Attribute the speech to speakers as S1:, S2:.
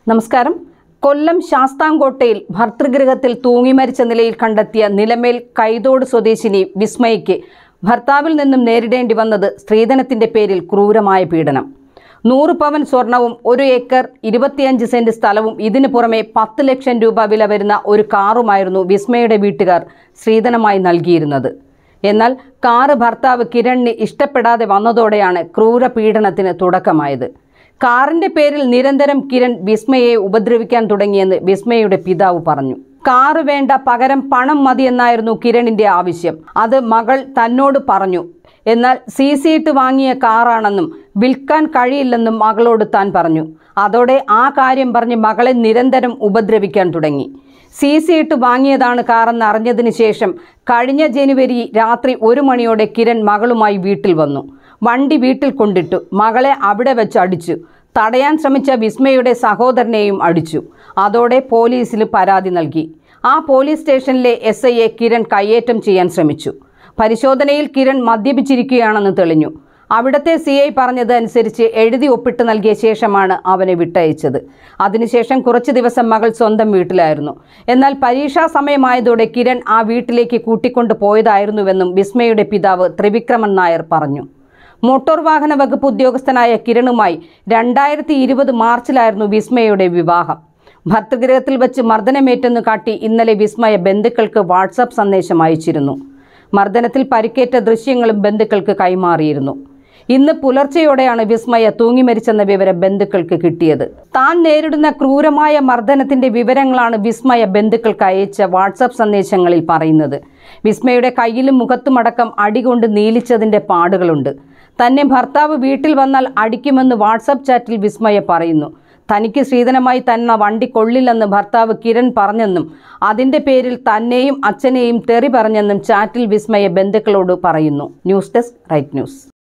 S1: നമസ്കാരം കൊല്ലം ശാസ്താംകോട്ടയിൽ ഭർതൃഗൃഹത്തിൽ തൂങ്ങി മരിച്ച നിലയിൽ കണ്ടെത്തിയ നിലമേൽ കൈതോട് സ്വദേശിനി വിസ്മയ്ക്ക് ഭർത്താവിൽ നിന്നും നേരിടേണ്ടി വന്നത് സ്ത്രീധനത്തിന്റെ പേരിൽ ക്രൂരമായ പീഡനം നൂറ് പവൻ സ്വർണവും ഒരു ഏക്കർ ഇരുപത്തിയഞ്ച് സെന്റ് സ്ഥലവും ഇതിനു പുറമെ പത്ത് ലക്ഷം രൂപ വില വരുന്ന ഒരു കാറുമായിരുന്നു വിസ്മയുടെ വീട്ടുകാർ സ്ത്രീധനമായി നൽകിയിരുന്നത് എന്നാൽ കാറ് ഭർത്താവ് കിരണിന് ഇഷ്ടപ്പെടാതെ വന്നതോടെയാണ് ക്രൂര പീഡനത്തിന് തുടക്കമായത് കാറിന്റെ പേരിൽ നിരന്തരം കിരൺ വിസ്മയെ ഉപദ്രവിക്കാൻ തുടങ്ങിയെന്ന് വിസ്മയുടെ പിതാവ് പറഞ്ഞു കാറ് വേണ്ട പകരം പണം മതിയെന്നായിരുന്നു കിരണിന്റെ ആവശ്യം അത് മകൾ തന്നോട് പറഞ്ഞു എന്നാൽ സി സി ഇട്ട് വാങ്ങിയ കാറാണെന്നും വിൽക്കാൻ കഴിയില്ലെന്നും മകളോട് താൻ പറഞ്ഞു അതോടെ ആ കാര്യം പറഞ്ഞ് മകളെ നിരന്തരം ഉപദ്രവിക്കാൻ തുടങ്ങി സി സി ഇട്ട് വാങ്ങിയതാണ് കാറെന്ന് അറിഞ്ഞതിന് ശേഷം കഴിഞ്ഞ ജനുവരി രാത്രി ഒരു മണിയോടെ കിരൺ മകളുമായി വീട്ടിൽ വന്നു വണ്ടി വീട്ടിൽ കൊണ്ടിട്ടു മകളെ അവിടെ വെച്ച് അടിച്ചു തടയാൻ ശ്രമിച്ച വിസ്മയുടെ സഹോദരനെയും അടിച്ചു അതോടെ പോലീസിൽ പരാതി നൽകി ആ പോലീസ് സ്റ്റേഷനിലെ എസ് ഐയെ കിരൺ കയ്യേറ്റം ചെയ്യാൻ ശ്രമിച്ചു പരിശോധനയിൽ കിരൺ മദ്യപിച്ചിരിക്കുകയാണെന്ന് തെളിഞ്ഞു അവിടുത്തെ സി ഐ പറഞ്ഞത് അനുസരിച്ച് എഴുതി ഒപ്പിട്ട് നൽകിയ ശേഷമാണ് അവനെ വിട്ടയച്ചത് അതിനുശേഷം കുറച്ച് ദിവസം മകൾ സ്വന്തം വീട്ടിലായിരുന്നു എന്നാൽ പരീക്ഷാ സമയമായതോടെ കിരൺ ആ വീട്ടിലേക്ക് കൂട്ടിക്കൊണ്ടു പോയതായിരുന്നുവെന്നും വിസ്മയുടെ പിതാവ് ത്രിവിക്രമൻ നായർ പറഞ്ഞു മോട്ടോർ വാഹന വകുപ്പ് ഉദ്യോഗസ്ഥനായ കിരണുമായി രണ്ടായിരത്തി ഇരുപത് മാർച്ചിലായിരുന്നു വിസ്മയുടെ വിവാഹം ഭർത്തൃഗൃഹത്തിൽ വെച്ച് മർദ്ദനമേറ്റെന്ന് കാട്ടി ഇന്നലെ വിസ്മയ ബന്ധുക്കൾക്ക് വാട്സാപ്പ് സന്ദേശം അയച്ചിരുന്നു മർദ്ദനത്തിൽ പരിക്കേറ്റ ദൃശ്യങ്ങളും ബന്ധുക്കൾക്ക് കൈമാറിയിരുന്നു ഇന്ന് പുലർച്ചെയോടെയാണ് വിസ്മയ തൂങ്ങി മരിച്ചെന്ന വിവരം ബന്ധുക്കൾക്ക് കിട്ടിയത് താൻ നേരിടുന്ന ക്രൂരമായ മർദ്ദനത്തിന്റെ വിവരങ്ങളാണ് വിസ്മയ ബന്ധുക്കൾക്ക് അയച്ച വാട്സാപ്പ് സന്ദേശങ്ങളിൽ പറയുന്നത് വിസ്മയുടെ കയ്യിലും മുഖത്തുമടക്കം അടികൊണ്ട് നീലിച്ചതിന്റെ പാടുകളുണ്ട് തന്നെ ഭർത്താവ് വീട്ടിൽ വന്നാൽ അടിക്കുമെന്ന് വാട്സാപ്പ് ചാറ്റിൽ വിസ്മയ പറയുന്നു തനിക്ക് ശ്രീധനമായി തന്ന വണ്ടി കൊള്ളില്ലെന്ന് ഭർത്താവ് കിരൺ പറഞ്ഞെന്നും അതിന്റെ പേരിൽ തന്നെയും അച്ഛനെയും തെറി പറഞ്ഞെന്നും ചാറ്റിൽ വിസ്മയ ബന്ധുക്കളോട് പറയുന്നു ന്യൂസ് ഡെസ്ക് റൈറ്റ് ന്യൂസ്